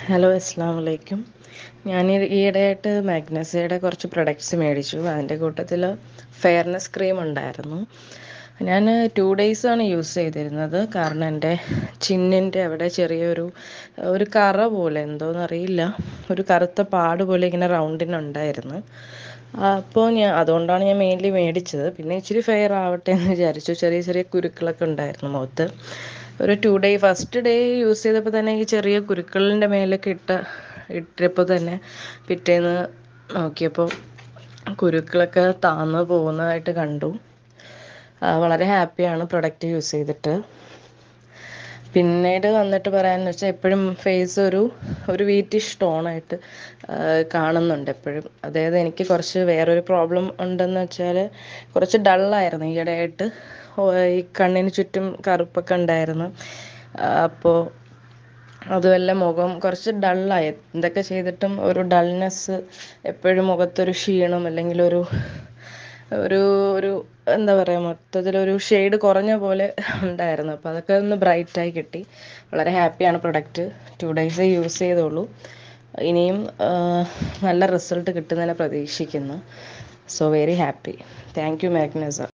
hello അസ്സാം വലൈക്കും ഞാൻ ഈയിടെയായിട്ട് മാഗ്നസയുടെ കുറച്ച് പ്രൊഡക്ട്സ് മേടിച്ചു അതിൻ്റെ കൂട്ടത്തിൽ ഫെയർനെസ് ക്രീം ഉണ്ടായിരുന്നു ഞാൻ ടു ഡേയ്സാണ് യൂസ് ചെയ്തിരുന്നത് കാരണം എൻ്റെ ചിന്നിൻ്റെ അവിടെ ചെറിയൊരു ഒരു കറ പോലെ എന്തോന്നറിയില്ല ഒരു കറുത്ത പാട് പോലെ ഇങ്ങനെ റൗണ്ടിനുണ്ടായിരുന്നു അപ്പോൾ ഞാൻ അതുകൊണ്ടാണ് ഞാൻ മെയിൻലി മേടിച്ചത് പിന്നെ ഇച്ചിരി ഫെയർ ആവട്ടെ എന്ന് വിചാരിച്ചു ചെറിയ ചെറിയ കുരുക്കളൊക്കെ ഉണ്ടായിരുന്നു മുഖത്ത് ഒരു two day first day use ചെയ്തപ്പോൾ തന്നെ ഈ ചെറിയ കുരുക്കളിൻ്റെ മേലൊക്കെ ഇട്ട ഇട്ടപ്പോൾ തന്നെ പിറ്റേന്ന് നോക്കിയപ്പോൾ കുരുക്കളൊക്കെ താന്ന് പോകുന്നതായിട്ട് കണ്ടു ആ, വളരെ ഹാപ്പിയാണ് പ്രൊഡക്റ്റ് യൂസ് ചെയ്തിട്ട് പിന്നീട് വന്നിട്ട് പറയാമെന്ന് വെച്ചാൽ എപ്പോഴും ഫേസ് ഒരു ഒരു വീറ്റിഷ് ടോണായിട്ട് കാണുന്നുണ്ട് എപ്പോഴും അതായത് എനിക്ക് കുറച്ച് വേറൊരു പ്രോബ്ലം ഉണ്ടെന്ന് വെച്ചാൽ കുറച്ച് ഡള്ളായിരുന്നു ഈയിടെയായിട്ട് ഈ കണ്ണിന് ചുറ്റും കറുപ്പൊക്കെ ഉണ്ടായിരുന്നു അപ്പോൾ അതുമല്ല മുഖം കുറച്ച് ഡള്ളായി എന്തൊക്കെ ചെയ്തിട്ടും ഒരു ഡൾനെസ് എപ്പോഴും മുഖത്തൊരു ക്ഷീണം അല്ലെങ്കിൽ ഒരു ഒരു ഒരു എന്താ പറയുക മൊത്തത്തിലൊരു ഷെയ്ഡ് കുറഞ്ഞ പോലെ ഉണ്ടായിരുന്നു അപ്പോൾ അതൊക്കെ ഒന്ന് ബ്രൈറ്റായി കിട്ടി വളരെ ഹാപ്പിയാണ് പ്രൊഡക്റ്റ് ടു ഡേയ്സേ യൂസ് ചെയ്തോളൂ ഇനിയും ആ, നല്ല റിസൾട്ട് കിട്ടുന്നതിനെ പ്രതീക്ഷിക്കുന്നു so very happy thank you മാഗ്നസ